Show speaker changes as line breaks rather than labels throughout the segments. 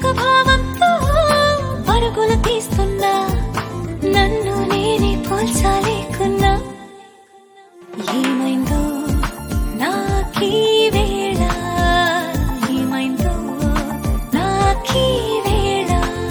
ఒక భావంతో పరుగులు తీస్తున్నా నన్ను నేనే పోల్చాలేకున్నా ఏమైందో నాకీ వేళ ఏమైందో నాకీ వేళ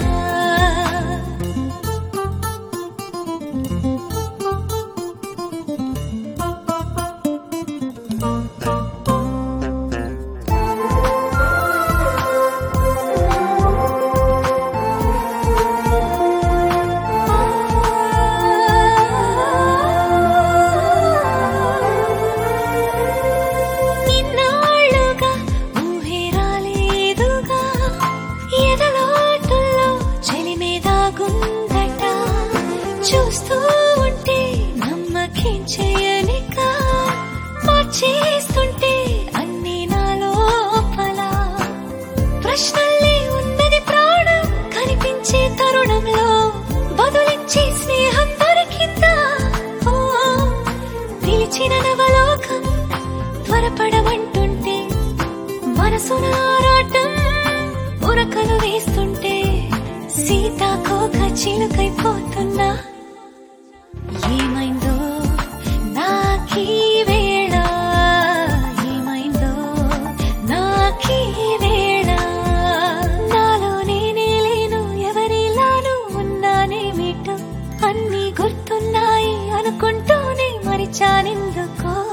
ఇన్నాళ్ళుగా ఊహే రాలేదుగా ఎదలోటుల్లో చెలిమే దాగుందట చూస్తూ ఉంటే నమ్మకించేయనిక మార్చేస్తుంటే అన్ని నా లోపల ప్రశ్నల్లే ఉన్నది ప్రాణం కనిపించే తరుణంలో బదులిచ్చే స్నేహం దొరికిందా ఓ, పిలిచిన నవలోకం త్వరపడమంటుంటే మనసున ఆరాటం ఉరకలు వేస్తుంటే సీతాకోక చిలుకైపోతున్నా ఏమైందో నాకీ వేళ ఏమైందో నాకీ వేళ నాలో నేనే లేను ఎవరిలాను ఉన్నానేమిటో అన్నీ గుర్తున్నాయి అనుకుంటూనే మరిచానెందుకో